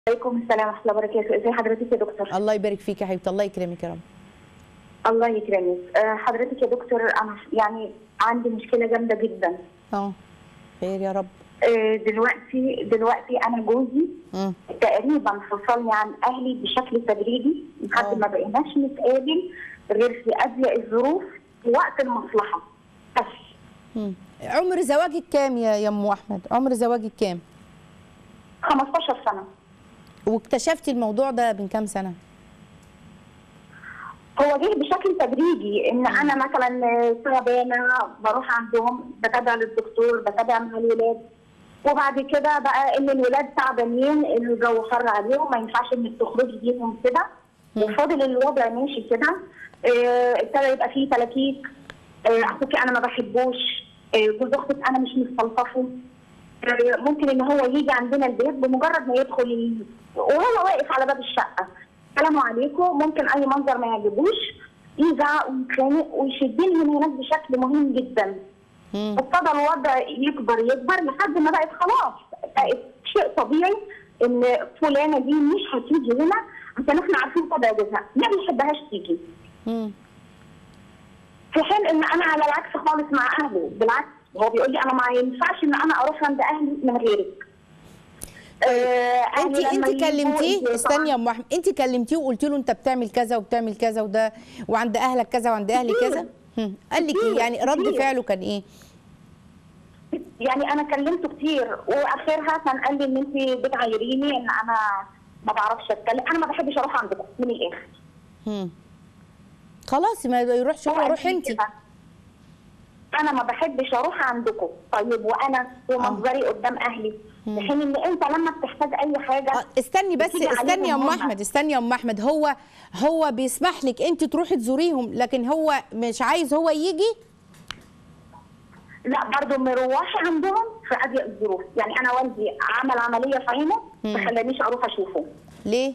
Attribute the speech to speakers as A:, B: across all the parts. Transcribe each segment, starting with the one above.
A: عليكم السلام ورحمه الله وبركاته ازي حضرتك يا دكتور
B: الله يبارك فيك يا حبيبتي الله يكرمك يا رب
A: الله يكرمك آه، حضرتك يا دكتور انا يعني عندي مشكله جامده جدا
B: اه خير يا رب
A: آه، دلوقتي دلوقتي انا جوزي
B: مم.
A: تقريبا فصلني عن اهلي بشكل تدريجي
B: آه.
A: لحد ما بقيناش نتقابل غير في اضيق الظروف في وقت المصلحه بس
B: مم. عمر زواجك كام يا يا ام احمد عمر زواجك كام
A: 15 سنه
B: واكتشفتي الموضوع ده من كام سنه
A: هو جه بشكل تدريجي ان انا مثلا تعبانه بروح عندهم بتابع للدكتور بتابع مع الولاد وبعد كده بقى ان الولاد تعبانين الجو حر عليهم ما ينفعش انك تخرجي بيهم كده وفضل الوضع ماشي كده آه، ابتدى يبقى فيه تلاكيك آه، اخوكي انا ما بحبوش آه، جوز اختك انا مش مستلطفه آه، ممكن ان هو يجي عندنا البيت بمجرد ما يدخل ال- وهو واقف على باب الشقه السلام عليكم ممكن اي منظر ما يعجبوش يزعق ويتخانق ويشدني من هناك بشكل مهم جدا
B: مم.
A: ابتدى الوضع يكبر يكبر لحد ما بقت خلاص بقت شيء طبيعي ان فلانه دي مش هتيجي هنا عشان احنا عارفين طبع جوزها ما بيحبهاش تيجي
B: مم.
A: في حين ان انا على العكس خالص مع اهله بالعكس هو بيقول لي انا ما ينفعش ان انا اروح عند اهلي من غيرك آه،
B: انت
A: أهلي لما
B: انت
A: يجوا
B: كلمتيه
A: يجوا
B: استني يا
A: طبعاً
B: ام احمد انت كلمتيه وقلت له انت بتعمل كذا وبتعمل كذا وده وعند اهلك كذا وعند اهلي
A: كتير.
B: كذا مم. قال لك ايه
A: كتير.
B: يعني رد
A: كتير.
B: فعله كان ايه
A: يعني انا كلمته كتير واخرها كان قال لي ان انت بتعايريني ان انا ما بعرفش اتكلم انا ما بحبش اروح عندكم من الاخر
B: مم. خلاص ما يروحش هو
A: هو
B: روح
A: قال لي
B: انت
A: كده. انا ما بحبش اروح عندكم طيب وانا ومنظري قدام اهلي في حين ان انت لما بتحتاج اي حاجه
B: آه، استني بس
A: بتيجي
B: استني يا
A: عليهم
B: ام
A: هم.
B: احمد استني يا ام احمد هو هو بيسمح لك انت تروحي تزوريهم لكن هو مش عايز هو يجي
A: لا برضه مروحي عندهم في اضيق الظروف يعني انا والدي عمل عمليه في عينه ما خلانيش اروح اشوفه
B: ليه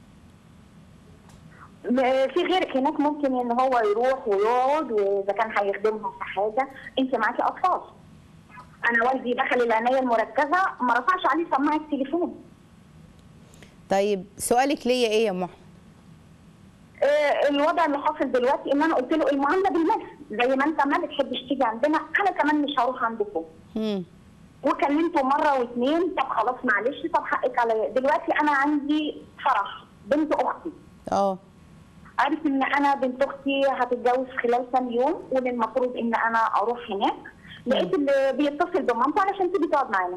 A: م- في غيرك هناك ممكن ان هو يروح ويقعد واذا كان هيخدمهم في حاجه انت معاكي اطفال انا والدي دخل العنايه المركزه ما رفعش عليه سماعه التليفون
B: طيب سؤالك ليا ايه يا ام احمد
A: آه، الوضع اللي حاصل دلوقتي ان انا قلت له المعامله بالمثل زي ما انت ما بتحبش تيجي عندنا انا كمان مش هروح عندكم
B: مم.
A: وكلمته مره واثنين طب خلاص معلش طب حقك عليا دلوقتي انا عندي فرح بنت اختي
B: اه
A: عارف ان انا بنت اختي هتتجوز خلال كام يوم والمفروض ان انا اروح هناك لقيت اللي بيتصل بمامته علشان تيجي تقعد معانا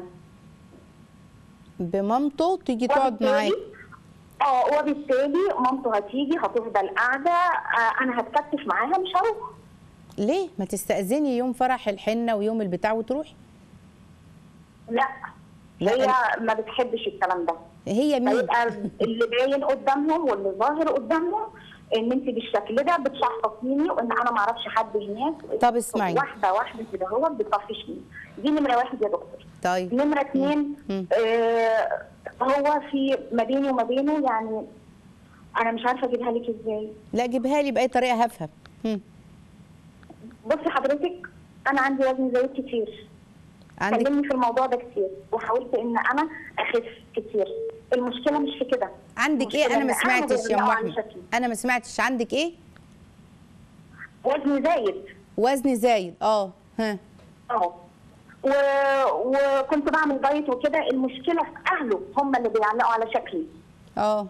B: بمامته تيجي تقعد
A: وبالتالي-
B: معاك
A: اه وبالتالي مامته هتيجي هتفضل قاعده آه انا هتكتف معاها مش هروح
B: ليه ما تستأذني يوم فرح الحنة ويوم البتاع وتروحي
A: لا
B: لا،
A: هي
B: أنا-
A: ما بتحبش الكلام ده
B: هي مين
A: فيبقى اللي باين قدامهم واللي ظاهر قدامهم ان انت بالشكل ده بتشخصيني وان انا ما اعرفش حد هناك
B: طب اسمعي.
A: واحده واحده كده هو بتطفشني دي نمره واحد يا دكتور
B: طيب
A: نمره اثنين
B: مم.
A: آه هو في ما بيني وما بينه يعني انا مش عارفه اجيبها لك ازاي
B: لا جيبها لي بأي طريقة هفهم مم.
A: بصي حضرتك انا عندي وزن زايد كتير
B: عندك
A: كلمني في الموضوع ده كتير وحاولت ان انا اخف كتير المشكله مش في كده
B: عندك ايه
A: المشكلة
B: انا ما
A: إن
B: سمعتش يا ام
A: بيرجعوا عن
B: احمد
A: شكلي.
B: انا ما سمعتش عندك ايه
A: وزني زايد
B: وزن زايد اه ها
A: اه و... وكنت بعمل دايت وكده المشكله في اهله هم اللي بيعلقوا على شكلي
B: اه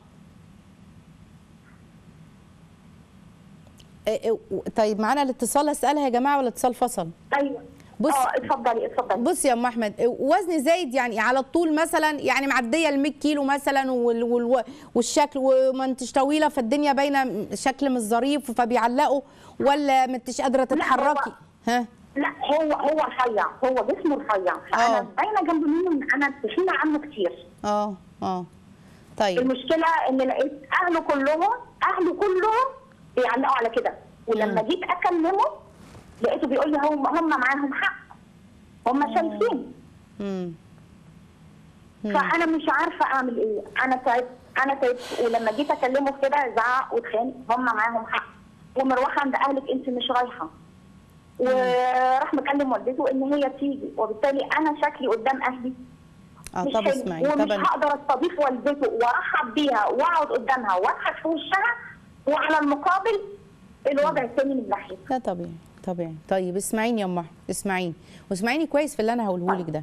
B: إيه إيه و- طيب معانا الاتصال اسالها يا جماعه ولا الاتصال فصل
A: ايوه
B: بص-
A: اه اتفضلي اتفضلي
B: بصي يا ام احمد وزن زايد يعني على الطول مثلا يعني معديه ال 100 كيلو مثلا وال وال والشكل وما انتش طويله فالدنيا باينه شكل مش ظريف فبيعلقوا ولا ما انتش قادره تتحركي ها
A: لا هو هو رفيع هو جسمه رفيع فانا
B: آه.
A: باينه جنب منه ان انا تخينه عنه كتير
B: اه اه طيب
A: المشكله ان لقيت اهله كلهم اهله كلهم بيعلقوا على كده ولما جيت اكلمه لقيته بيقول لي هم هم معاهم حق هم شايفين
B: امم
A: فانا مش عارفه اعمل ايه انا تعبت انا تعبت ولما جيت اكلمه في كده زعق واتخانق هم معاهم حق ومروحه عند اهلك انت مش رايحه وراح مكلم والدته ان هي تيجي وبالتالي انا شكلي قدام اهلي
B: آه،
A: مش
B: طب
A: حلو.
B: اسمعي،
A: ومش
B: طبعا.
A: هقدر استضيف والدته وارحب بيها واقعد قدامها واضحك في وشها وعلى المقابل الوضع الثاني من ناحيتي
B: لا طبيعي طبيعي طيب اسمعيني يا ام احمد اسمعيني واسمعيني كويس في اللي انا هقوله لك ده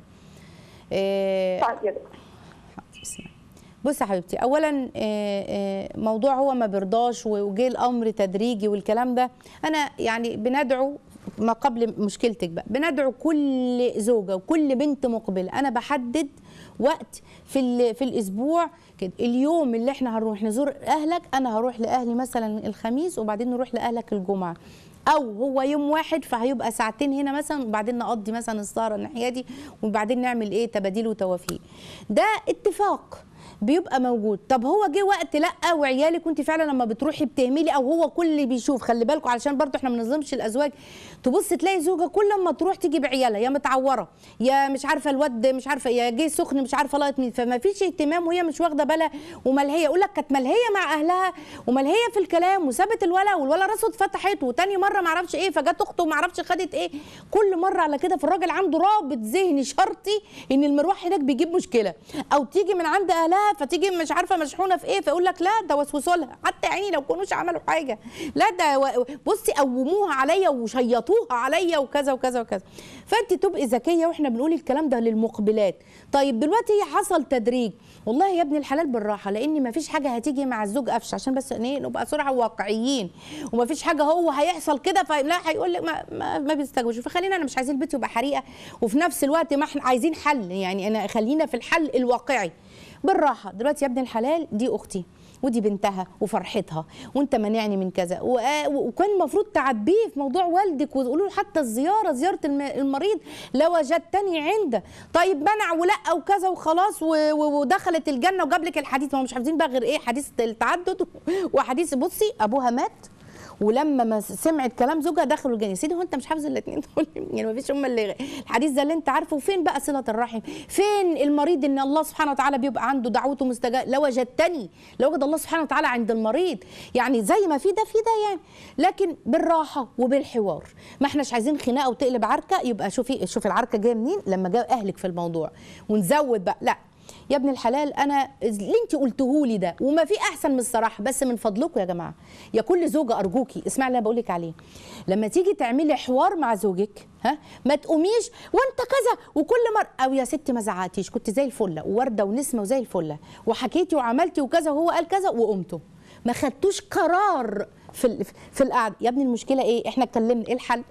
B: إيه
A: طيب يا دكتور
B: اسمعي. بصي يا حبيبتي اولا آه، آه، موضوع هو ما بيرضاش وجه الامر تدريجي والكلام ده انا يعني بندعو ما قبل مشكلتك بقى بندعو كل زوجه وكل بنت مقبله انا بحدد وقت في ال- في الاسبوع كده اليوم اللي احنا هنروح نزور اهلك انا هروح لاهلي مثلا الخميس وبعدين نروح لاهلك الجمعه او هو يوم واحد فهيبقى ساعتين هنا مثلا وبعدين نقضي مثلا السهره الناحيه دي وبعدين نعمل ايه تباديل وتوافيق ده اتفاق بيبقى موجود طب هو جه وقت لا وعيالك وانت فعلا لما بتروحي بتهملي او هو كل اللي بيشوف خلي بالكم علشان برضو احنا ما بنظلمش الازواج تبص تلاقي زوجه كل ما تروح تيجي بعيالها يا متعوره يا مش عارفه الواد مش عارفه يا جه سخن مش عارفه لقط مين فما فيش اهتمام وهي مش واخده بالها وملهيه يقول لك كانت ملهيه مع اهلها وملهيه في الكلام وسابت الولا والولا راسه اتفتحت وتاني مره ما اعرفش ايه فجت اخته ما اعرفش خدت ايه كل مره على كده فالراجل عنده رابط ذهني شرطي ان المروح هناك بيجيب مشكله او تيجي من عند اهلها فتيجي مش عارفه مشحونه في ايه فيقول لك لا ده وسوسوا لها حتى يا عيني لو كانوش عملوا حاجه لا ده و- بصي قوموها عليا وشيطوها عليا وكذا وكذا وكذا فانت تبقي ذكيه واحنا بنقول الكلام ده للمقبلات طيب دلوقتي حصل تدريج والله يا ابن الحلال بالراحه لان ما فيش حاجه هتيجي مع الزوج قفش عشان بس ايه نبقى صراحه واقعيين وما فيش حاجه هو هيحصل كده فلا هيقول لك ما, ما, ما بيستجوبش فخلينا انا مش عايزين البيت يبقى حريقه وفي نفس الوقت ما احنا عايزين حل يعني انا خلينا في الحل الواقعي بالراحه دلوقتي يا ابن الحلال دي اختي ودي بنتها وفرحتها وانت مانعني من كذا وآ- وكان المفروض تعبيه في موضوع والدك وتقولوا له حتى الزياره زياره الم- المريض لوجدتني عنده طيب منع ولا وكذا وخلاص و- و- ودخلت الجنه وجاب لك الحديث ما هو مش حافظين بقى غير ايه حديث التعدد وحديث بصي ابوها مات ولما ما سمعت كلام زوجها دخلوا الجنه يا سيدي هو انت مش حافظ الاثنين دول يعني ما فيش هم اللي الحديث ده اللي انت عارفه فين بقى صله الرحم فين المريض ان الله سبحانه وتعالى بيبقى عنده دعوته مستجابه لوجدتني لوجد الله سبحانه وتعالى عند المريض يعني زي ما في ده في ده يعني لكن بالراحه وبالحوار ما احناش عايزين خناقه وتقلب عركه يبقى شوفي شوفي العركه جايه منين لما جاء اهلك في الموضوع ونزود بقى لا يا ابن الحلال انا اللي انت قلته لي ده وما في احسن من الصراحه بس من فضلكم يا جماعه يا كل زوجه ارجوكي اسمعي اللي انا بقول لك عليه لما تيجي تعملي حوار مع زوجك ها ما تقوميش وانت كذا وكل مره او يا ستي ما زعقتيش كنت زي الفله وورده ونسمه وزي الفله وحكيتي وعملتي وكذا وهو قال كذا وقمتوا ما خدتوش قرار في ال- في القعده يا ابني المشكله ايه احنا اتكلمنا ايه الحل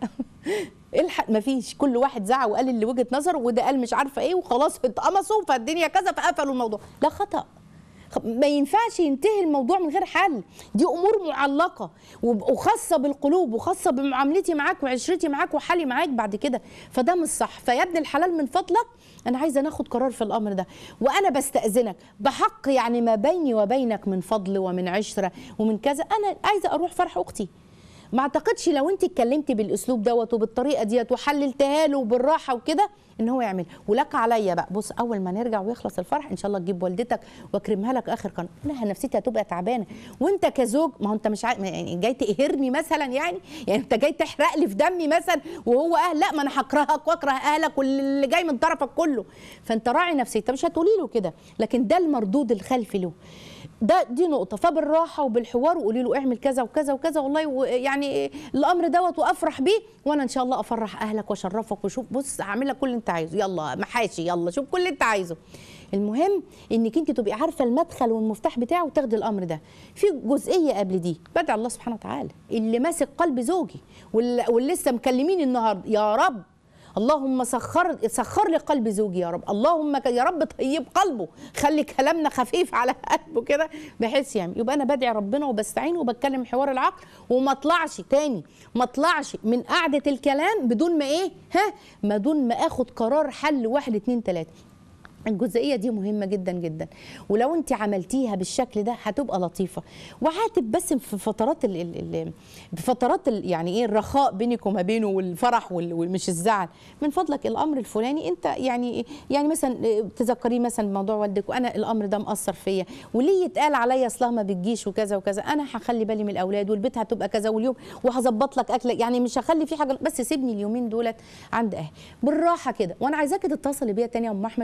B: الحق مفيش كل واحد زعق وقال اللي وجهه نظر وده قال مش عارفه ايه وخلاص اتقمصوا فالدنيا كذا فقفلوا الموضوع ده خطا خ- ما ينفعش ينتهي الموضوع من غير حل دي امور معلقه وب- وخاصه بالقلوب وخاصه بمعاملتي معاك وعشرتي معاك وحالي معاك بعد كده فده مش صح فيا ابن الحلال من فضلك انا عايزه ناخد قرار في الامر ده وانا بستاذنك بحق يعني ما بيني وبينك من فضل ومن عشره ومن كذا انا عايزه اروح فرح اختي ما اعتقدش لو انت اتكلمتي بالاسلوب دوت وبالطريقه ديت وحللتها له بالراحه وكده ان هو يعمل ولك عليا بقى بص اول ما نرجع ويخلص الفرح ان شاء الله تجيب والدتك واكرمها لك اخر قرار لها نفسيتي هتبقى تعبانه وانت كزوج ما هو انت مش عا... يعني جاي تقهرني مثلا يعني يعني انت جاي تحرق لي في دمي مثلا وهو اهل لا ما انا هكرهك واكره اهلك واللي جاي من طرفك كله فانت راعي نفسيتك مش هتقولي له كده لكن ده المردود الخلفي له ده دي نقطه فبالراحه وبالحوار وقولي له اعمل كذا وكذا وكذا والله و- يعني الامر دوت وافرح بيه وانا ان شاء الله افرح اهلك واشرفك وشوف بص هعمل لك كل اللي انت عايزه يلا محاشي يلا شوف كل اللي انت عايزه المهم انك انت تبقي عارفه المدخل والمفتاح بتاعه وتاخدي الامر ده في جزئيه قبل دي بدعي الله سبحانه وتعالى اللي ماسك قلب زوجي واللي واللي لسه مكلمين النهارده يا رب اللهم سخر سخر لي قلب زوجي يا رب اللهم ك- يا رب طيب قلبه خلي كلامنا خفيف على قلبه كده بحيث يعني يبقى انا بدعي ربنا وبستعين وبتكلم حوار العقل وما اطلعش تاني ما اطلعش من قعده الكلام بدون ما ايه ها ما دون ما اخد قرار حل واحد اتنين تلاته الجزئيه دي مهمه جدا جدا ولو انت عملتيها بالشكل ده هتبقى لطيفه وعاتب بس في فترات ال ال ال في فترات ال يعني ايه الرخاء بينك وما بينه والفرح وال- ومش الزعل من فضلك الامر الفلاني انت يعني يعني مثلا تذكريه مثلا بموضوع والدك وانا الامر ده مأثر فيا وليه يتقال عليا اصلها ما بتجيش وكذا وكذا انا هخلي بالي من الاولاد والبيت هتبقى كذا واليوم وهظبط لك اكلك يعني مش هخلي في حاجه بس سيبني اليومين دولت عند اهلي بالراحه كده وانا عايزاكي تتصلي بيا تاني يا ام احمد وتقولي لي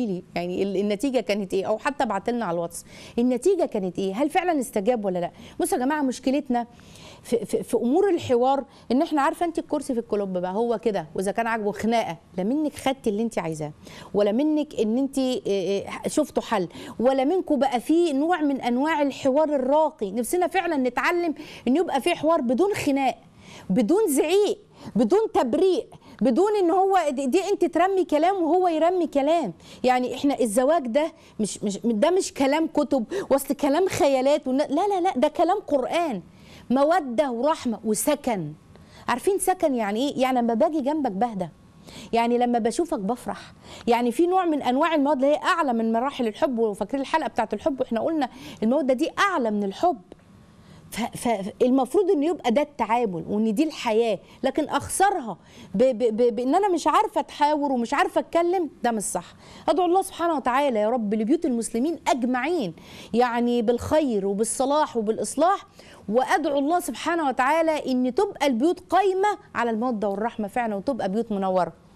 B: لي يعني ال- النتيجه كانت ايه او حتى ابعت لنا على الواتس النتيجه كانت ايه هل فعلا استجاب ولا لا بصوا يا جماعه مشكلتنا في, في, في امور الحوار ان احنا عارفه انت الكرسي في الكلوب بقى هو كده واذا كان عاجبه خناقه لا منك خدتي اللي انت عايزاه ولا منك ان انت إيه، إيه، شفتوا حل ولا منكم بقى في نوع من انواع الحوار الراقي نفسنا فعلا نتعلم ان يبقى في حوار بدون خناق بدون زعيق بدون تبريء بدون ان هو دي, دي انت ترمي كلام وهو يرمي كلام يعني احنا الزواج ده مش مش ده مش كلام كتب وسط كلام خيالات ون- لا لا لا ده كلام قرآن مودة ورحمة وسكن عارفين سكن يعني ايه يعني لما باجي جنبك بهدى يعني لما بشوفك بفرح يعني في نوع من انواع المواد اللي هي اعلى من مراحل الحب وفاكرين الحلقه بتاعت الحب واحنا قلنا الموده دي اعلى من الحب فالمفروض انه يبقى ده التعامل وان دي الحياه لكن اخسرها ب ب ب بان انا مش عارفه اتحاور ومش عارفه اتكلم ده مش صح ادعو الله سبحانه وتعالى يا رب لبيوت المسلمين اجمعين يعني بالخير وبالصلاح وبالاصلاح وادعو الله سبحانه وتعالى ان تبقى البيوت قايمه على الموده والرحمه فعلا وتبقى بيوت منوره